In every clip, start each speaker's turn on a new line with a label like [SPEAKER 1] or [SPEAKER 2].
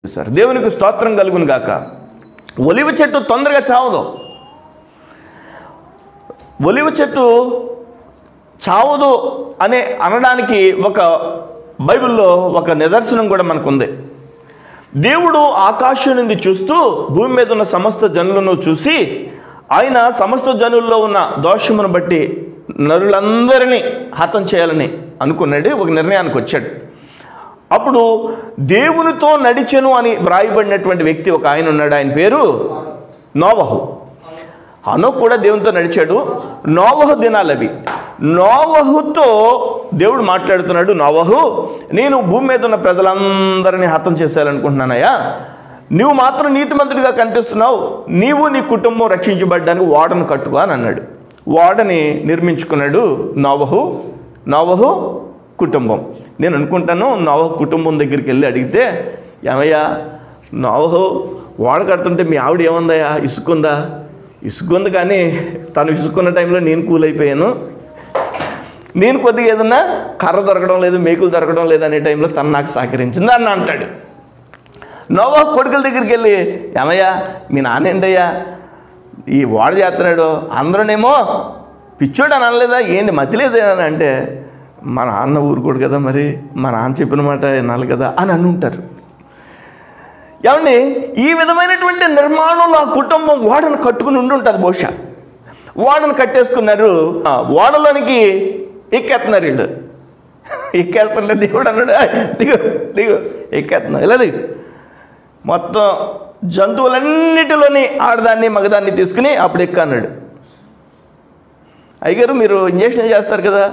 [SPEAKER 1] sir దేవునికి స్తోత్రం కలుగును గాక ఒలివ చెట్టు తొందరగా చావదు ఒలివ చెట్టు చావదు అనే అనడానికి ఒక బైబిల్లో ఒక నిదర్శనం కూడా మనకుంది దేవుడు ఆకాశం నుండి చూస్తూ భూమి మీద ఉన్న సమస్త జనులను చూసి ఆయన సమస్త జనుల్లో ఉన్న దోషమును బట్టి నరులందరినీ హతం చేయాలని అనుకున్నాడు ఒక నిర్ణయానికి వచ్చాడు అప్పుడు దేవునితో నడిచెను అని వ్రాయబడినటువంటి వ్యక్తి ఒక ఆయన ఉన్నాడు ఆయన పేరు నోవహు హనోక్ కూడా దేవునితో నడిచాడు నోవహు దినాలు అవి నోవహుతో దేవుడు మాట్లాడుతున్నాడు నోవహు నేను భూమి మీద ఉన్న ప్రజలందరినీ హతం చేసేయాలనుకుంటున్నానయ్యా నువ్వు మాత్రం నీతిమంతుడిగా కనిపిస్తున్నావు నీవు నీ కుటుంబం రక్షించబడ్డానికి ఓడను కట్టుకో అని అన్నాడు ఓడని నిర్మించుకున్నాడు నోవహు నోవహు కుటుంబం నేను అనుకుంటాను నోవహు కుటుంబం దగ్గరికి వెళ్ళి అడిగితే ఏమయ్యా నోవహు ఓడ కడుతుంటే మీ ఆవిడ ఏముందయ్యా ఇసుకుందా ఇసుకుంది కానీ తను ఇసుకున్న టైంలో నేను కూల్ అయిపోయాను నేను కొద్దిగా ఏదన్నా కర్ర దొరకడం లేదు మేకులు దొరకడం లేదు అనే టైంలో తను నాకు సహకరించింది అని అంటాడు నోవా కొడుకుల దగ్గరికి వెళ్ళి ఏమయ్యా మీ నాన్నేంటయ్యా ఈ వాడ చేస్తున్నాడు అందరూనేమో పిచ్చోడు అని అనలేదా ఏంటి మతి లేదు అని అంటే మా నాన్న ఊరుకోడు కదా మరి మా నాన్న చెప్పిన మాట వినాలి కదా అని అనుంటారు ఏమండి ఈ విధమైనటువంటి నిర్మాణంలో ఆ కుటుంబం ఓడను కట్టుకుని ఉండి ఉంటుంది బహుశా ఓడను కట్టేసుకున్నారు ఆ, ఓడలోనికి ఎక్కేస్తున్నారు వీళ్ళు ఎక్కేస్తుంటే దేవుడు అన్నాడు "ఏయ్, దిగు దిగు ఎక్కేస్తున్నావు ఇలా దిగు మొత్తం జంతువులన్నిటిలోని ఆడదాన్ని మగదాన్ని తీసుకుని అప్పుడు ఎక్కు అన్నాడు అయ్యగారు మీరు ఇంజక్షన్ చేస్తారు కదా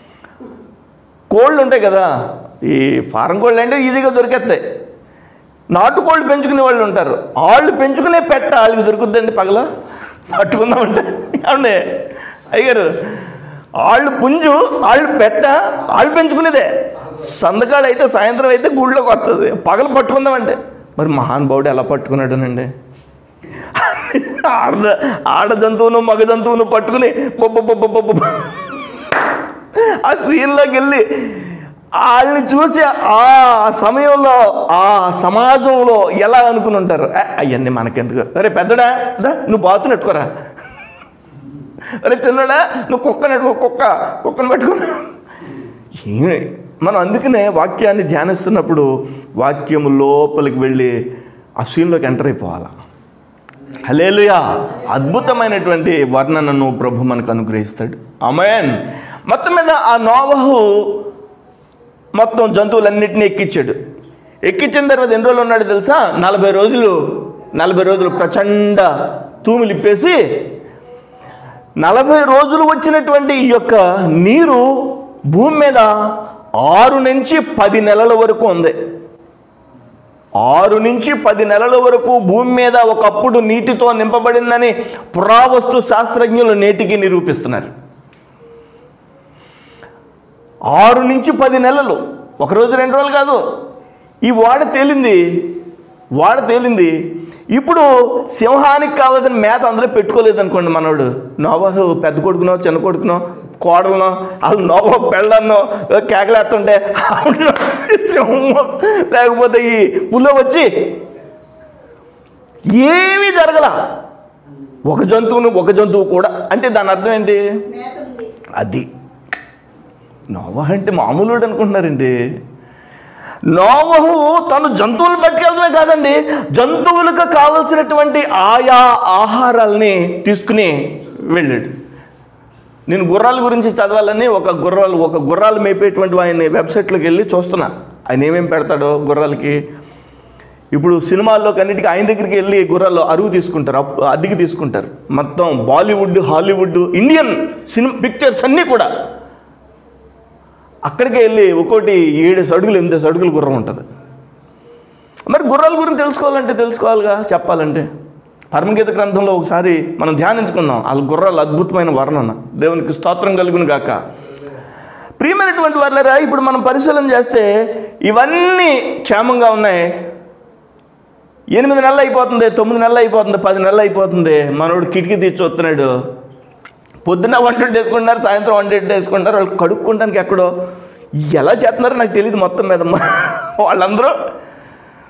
[SPEAKER 1] కోళ్ళు ఉంటాయి కదా ఈ ఫారం కోళ్ళు అంటే ఈజీగా దొరికేస్తాయి నాటుకోళ్ళు పెంచుకునే వాళ్ళు ఉంటారు వాళ్ళు పెంచుకునే పెట్ట వాళ్ళకి దొరుకుద్దండి పగల పట్టుకుందామంటే ఏమండి అయ్యారు వాళ్ళు పుంజు వాళ్ళు పెట్ట వాళ్ళు పెంచుకునేదే సందకాడు అయితే సాయంత్రం అయితే గుళ్ళోకి వస్తుంది పగలు పట్టుకుందామంటే మరి మహానుభావుడు ఎలా పట్టుకున్నాడునండి ఆడ ఆడ జంతువును మగ జంతువును పట్టుకుని బొబ్బ బొబ్బ బొబ్బ ఆ సీన్లోకి వెళ్ళి వాళ్ళని చూసి ఆ సమయంలో ఆ సమాజంలో ఎలా అనుకుని ఉంటారు అవన్నీ మనకెందుకు అరే పెద్దడా దా నువ్వు బాతు నెట్టుకోరా అరే చిన్నడా నువ్వు కుక్క నెట్టుకో కుక్క కుక్కను పట్టుకుని ఏమి మనం అందుకనే వాక్యాన్ని ధ్యానిస్తున్నప్పుడు వాక్యము లోపలికి వెళ్ళి ఆ సీన్లోకి ఎంటర్ అయిపోవాలి హలేలుయా అద్భుతమైనటువంటి వర్ణనను ప్రభు మనకు అనుగ్రహిస్తాడు అమయన్ మొత్తం మీద ఆ నోవహు మొత్తం జంతువులన్నింటినీ ఎక్కించాడు ఎక్కించిన తర్వాత ఎన్ని రోజులు ఉన్నాడు తెలుసా నలభై రోజులు నలభై రోజులు ప్రచండ తూములు ఇప్పేసి నలభై రోజులు వచ్చినటువంటి ఈ యొక్క నీరు భూమి మీద ఆరు నుంచి పది నెలల వరకు ఉంది ఆరు నుంచి పది నెలల వరకు భూమి మీద ఒకప్పుడు నీటితో నింపబడిందని పురావస్తు శాస్త్రజ్ఞులు నేటికి నిరూపిస్తున్నారు ఆరు నుంచి పది నెలలు ఒక రోజు రెండు రోజులు కాదు ఈ వాడ తేలింది వాడ తేలింది ఇప్పుడు సింహానికి కావాల్సిన మేత అందులో పెట్టుకోలేదు అనుకోండి మనోడు నోవాహు పెద్ద కొడుకునో చిన్న కొడుకునో కోడలనో వాళ్ళు నోవా పెళ్ళన్నో కేకలేస్తుంటే ఆవిడనో సింహం లేకపోతే ఈ పుల్ల వచ్చి ఏమీ జరగల ఒక జంతువును ఒక జంతువు కూడా అంటే దాని అర్థం ఏంటి
[SPEAKER 2] మేత ఉంది
[SPEAKER 1] అది నోవహ అంటే మామూలుడు అనుకుంటున్నారండి నోవహు తను జంతువులు పట్టుకెళ్ళడమే కాదండి జంతువులకు కావలసినటువంటి ఆయా ఆహారాలని తీసుకుని వెళ్ళాడు నేను గుర్రాల గురించి చదవాలని ఒక గుర్రాలు ఒక గుర్రాలు మేపేటువంటి ఆయన వెబ్సైట్లోకి వెళ్ళి చూస్తున్నా ఆయన ఏమేమి పెడతాడో గుర్రాలకి ఇప్పుడు సినిమాల్లో కన్నిటికీ ఆయన దగ్గరికి వెళ్ళి గుర్రాలు అరువు తీసుకుంటారు అప్పు అద్దెకి తీసుకుంటారు మొత్తం Bollywood Hollywood Indian cinema pictures అన్నీ కూడా అక్కడికి వెళ్ళి ఒక్కోటి ఏడు అడుగులు ఎనిమిది అడుగులు గుర్రం ఉంటుంది మరి గుర్రాల గురించి తెలుసుకోవాలంటే తెలుసుకోవాలిగా చెప్పాలంటే పరమగీత గ్రంథంలో ఒకసారి మనం ధ్యానించుకుందాం వాళ్ళ గుర్రాలు అద్భుతమైన వర్ణన దేవునికి స్తోత్రం కలుగును గాక ప్రియమైనటువంటి వాళ్ళరా ఇప్పుడు మనం పరిశీలన చేస్తే ఇవన్నీ క్షేమంగా ఉన్నాయి ఎనిమిది నెలలు అయిపోతుంది తొమ్మిది నెలలు అయిపోతుంది పది నెలలు అయిపోతుంది మనోడు కిటికీ తీసి చూస్తున్నాడు పొద్దున్న వంట వేసుకుంటున్నారు సాయంత్రం వంట వేసుకుంటారు వాళ్ళు కడుక్కోవడానికి ఎక్కడో ఎలా చేస్తున్నారో నాకు తెలియదు మొత్తం మీద వాళ్ళందరూ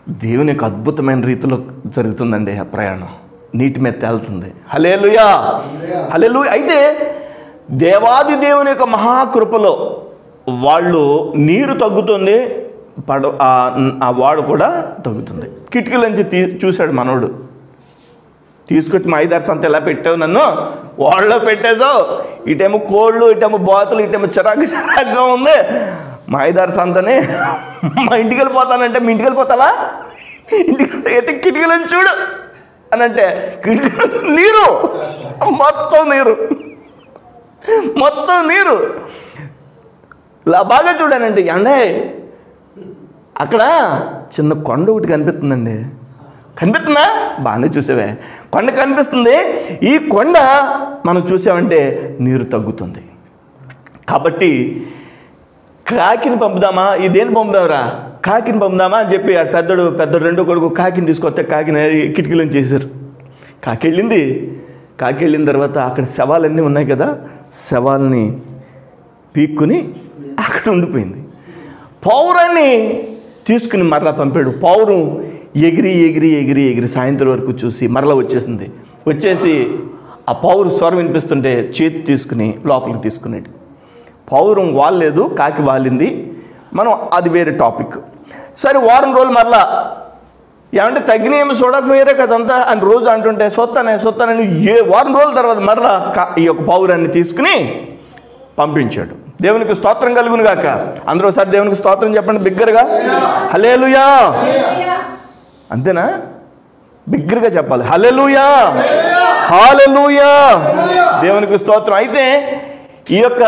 [SPEAKER 1] దేవుని యొక్క అద్భుతమైన రీతిలో జరుగుతుందండి ఆ ప్రయాణం నీటి మీద తేలుతుంది హలేలుయా హలేలు అయితే దేవాది దేవుని యొక్క మహాకృపలో వాళ్ళు నీరు తగ్గుతుంది పడ ఆ- ఆ వాడు కూడా తగ్గుతుంది కిటికీలోంచి తీ చూశాడు మనోడు తీసుకొచ్చి మా ఐదారు సంత ఎలా పెట్టావు నన్ను వాళ్ళలో పెట్టేసావు ఇటేమో కోళ్ళు ఇటేమో బాతులు ఇటేమో చిరాకు చిరాకుగా ఉంది మా ఐదారు సంతని మా ఇంటికి వెళ్ళిపోతానంటే మీ ఇంటికి వెళ్ళిపోతావా ఇంటికి అయితే కిటికీలను చూడు అని అంటే కిటికీలో నీరు మొత్తం నీరు మొత్తం నీరు ఇలా బాగా చూడానండి అంటే అక్కడ చిన్న కొండ ఒకటి కనిపిస్తుందండి కనిపిస్తుందా బాగానే చూసావే కొండ కనిపిస్తుంది ఈ కొండ మనం చూసామంటే నీరు తగ్గుతుంది కాబట్టి కాకిని పంపుదామా ఈ దేని పంపుదామరా కాకిని పంపుదామా అని చెప్పి ఆ పెద్దడు పెద్దడు రెండో కొడుకు కాకిని తీసుకొస్తే కాకిని కిటికీలో చేశారు కాకి వెళ్ళింది కాకి వెళ్ళిన తర్వాత అక్కడ శవాలన్నీ ఉన్నాయి కదా శవాల్ని పీక్కుని అక్కడ ఉండిపోయింది పౌరాన్ని తీసుకుని మరలా పంపాడు పౌరం ఎగిరి ఎగిరి ఎగిరి ఎగిరి సాయంత్రం వరకు చూసి మరలా వచ్చేసింది వచ్చేసి ఆ పౌరు స్వరం వినిపిస్తుంటే చేతి తీసుకుని లోపలికి తీసుకునేది పౌరం వాలేదు కాకి వాలింది మనం అది వేరే టాపిక్ సరే వారం రోజులు మరలా ఏమంటే తగ్గిన ఏమి చూడకపోయారే కదంతా అని రోజు అంటుంటే సొత్తానే సొత్తానని ఏ వారం రోజుల తర్వాత మరలా కా- ఈ యొక్క పౌరాన్ని తీసుకుని పంపించాడు దేవునికి స్తోత్రం కలుగును గాక అందరూ ఒకసారి దేవునికి స్తోత్రం చెప్పండి బిగ్గరగా హలేలుయా అంతేనా బిగ్గరగా చెప్పాలి హలెలుయా హాలెలుయా దేవునికి స్తోత్రం అయితే ఈ యొక్క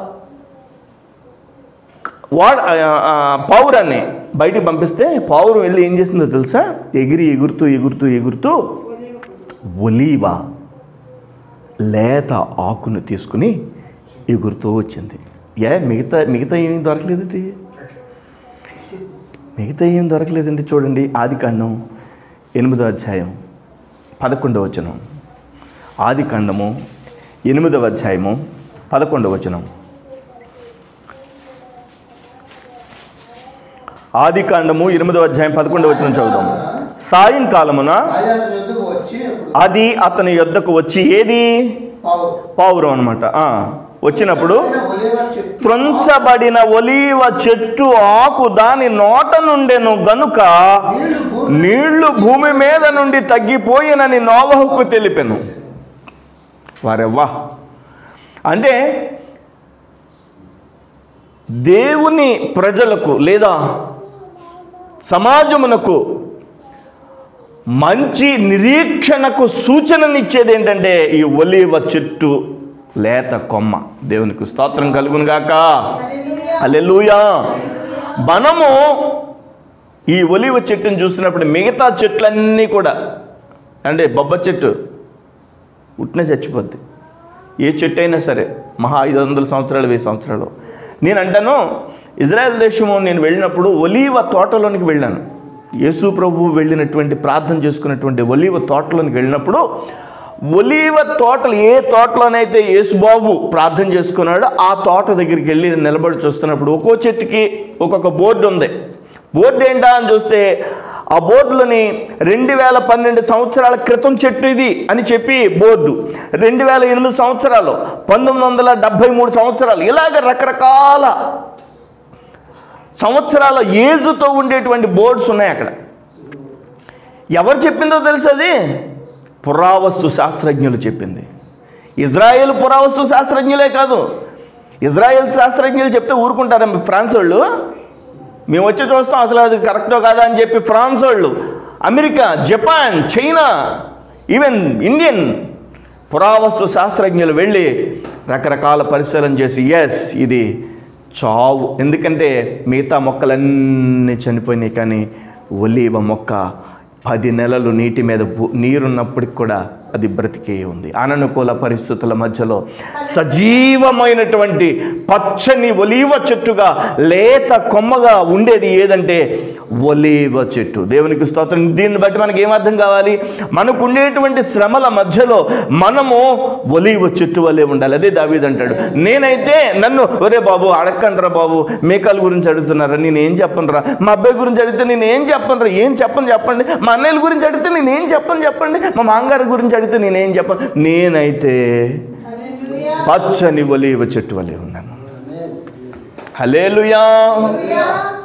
[SPEAKER 1] వాడ ఆ, ఆ, పావురాన్ని బయటికి పంపిస్తే పావురం వెళ్ళి ఏం చేసిందో తెలుసా ఎగిరి ఎగురుతూ ఎగురుతూ ఎగురుతూ ఒలీవ లేత ఆకును తీసుకుని ఎగురుతూ వచ్చింది ఏ మిగతా మిగతా ఏమీ దొరకలేదండి మిగతా ఏం దొరకలేదండి చూడండి ఆది కాండం ఎనిమిదో అధ్యాయం పదకొండవ వచనం ఆది కాండము ఎనిమిదవ అధ్యాయము పదకొండవ వచనం ఆది కాండము ఎనిమిదవ అధ్యాయం పదకొండవ వచనం చదువుదాం సాయంకాలమున
[SPEAKER 2] ఆయన అతని యొద్దకు వచ్చి
[SPEAKER 1] అది అతని యొద్దకు వచ్చి ఏది
[SPEAKER 2] పావు
[SPEAKER 1] పావురం అనమాట వచ్చినప్పుడు
[SPEAKER 2] ఆయన ఒలీవ చెట్టు
[SPEAKER 1] త్రుంచబడిన ఒలీవ చెట్టు ఆకు దాని నోట నుండెను గనుక
[SPEAKER 2] నీళ్లు భూమి
[SPEAKER 1] నీళ్లు భూమి మీద నుండి తగ్గిపోయినని నోవహుకు తెలిపెను వారెవ్వా అంటే దేవుని ప్రజలకు లేదా సమాజమునకు మంచి నిరీక్షణకు సూచననిచ్చేది ఏంటంటే ఈ ఒలీవ చెట్టు లేత కొమ్మ దేవునికి స్తోత్రం కలుగును గాక అల్లెలుయా మనము ఈ ఒలివ చెట్టుని చూసినప్పుడు మిగతా చెట్లన్నీ కూడా అంటే బొబ్బ చెట్టు ఉట్నే చచ్చిపోద్ది ఏ చెట్టు అయినా సరే మహా ఐదు వందల సంవత్సరాలు వెయ్యి సంవత్సరాలు నేను అంటాను ఇజ్రాయెల్ దేశము నేను వెళ్ళినప్పుడు ఒలీవ తోటలోనికి వెళ్ళాను యేసు ప్రభువు వెళ్ళినటువంటి ప్రార్థన చేసుకున్నటువంటి ఒలీవ తోటలోనికి వెళ్ళినప్పుడు ఒలీవ తోటలు ఏ తోటలోనైతే యేసుబాబు ప్రార్థన చేసుకున్నాడో ఆ తోట దగ్గరికి వెళ్ళి నేను నిలబడి చూస్తున్నప్పుడు ఒక్కో చెట్టుకి ఒక్కొక్క బోర్డు ఉంది బోర్డు ఏంటా అని చూస్తే ఆ బోర్డులోని రెండు వేల పన్నెండు సంవత్సరాల క్రితం చెట్టు ఇది అని చెప్పి బోర్డు రెండు వేల ఎనిమిది సంవత్సరాలు పంతొమ్మిది వందల డెబ్భై మూడు సంవత్సరాలు ఇలాగ రకరకాల సంవత్సరాల ఏజుతో ఉండేటువంటి బోర్డ్స్ ఉన్నాయి అక్కడ ఎవరు చెప్పిందో తెలుసు అది పురావస్తు శాస్త్రజ్ఞులు చెప్పింది ఇజ్రాయేల్ పురావస్తు శాస్త్రజ్ఞులే కాదు ఇజ్రాయెల్ శాస్త్రజ్ఞులు చెప్తే ఊరుకుంటారా ఫ్రాన్స్ వాళ్ళు మేము వచ్చి చూస్తాం అసలు అది కరెక్టో కాదా అని చెప్పి ఫ్రాన్స్ వాళ్ళు America Japan China even Indian పురావస్తు శాస్త్రజ్ఞులు వెళ్ళి రకరకాల పరిశీలన చేసి ఎస్ ఇది చావు ఎందుకంటే మిగతా మొక్కలన్నీ చనిపోయినాయి కానీ ఒలీవ మొక్క పది నెలలు నీటి మీద భూ- నీరున్నప్పటికి కూడా అది బ్రతికే ఉంది అననుకూల పరిస్థితుల మధ్యలో సజీవమైనటువంటి పచ్చని ఒలీవ చెట్టుగా లేత కొమ్మగా ఉండేది ఏదంటే ఒలీవ చెట్టు దేవునికి స్తోత్రం దీన్ని బట్టి మనకి ఏం అర్థం కావాలి మనకు ఉండేటువంటి శ్రమల మధ్యలో మనము ఒలీవ చెట్టు వల్లే ఉండాలి అదే దావీద్ అంటాడు నేనైతే నన్ను ఒరే బాబు అడగండ్రా బాబు మేకల గురించి అడుగుతున్నారా నేను ఏం చెప్పనురా మా అబ్బాయి గురించి అడిగితే నేను ఏం చెప్పనురా ఏం చెప్పను చెప్పండి మా అన్నయ్యల గురించి అడిగితే నేను ఏం చెప్పను చెప్పండి మా మాంగారి గురించి అడిగితే నేనేం చెప్పను నేనైతే పచ్చని ఒలీవ చెట్టు వలె ఉన్నాను హలేలుయా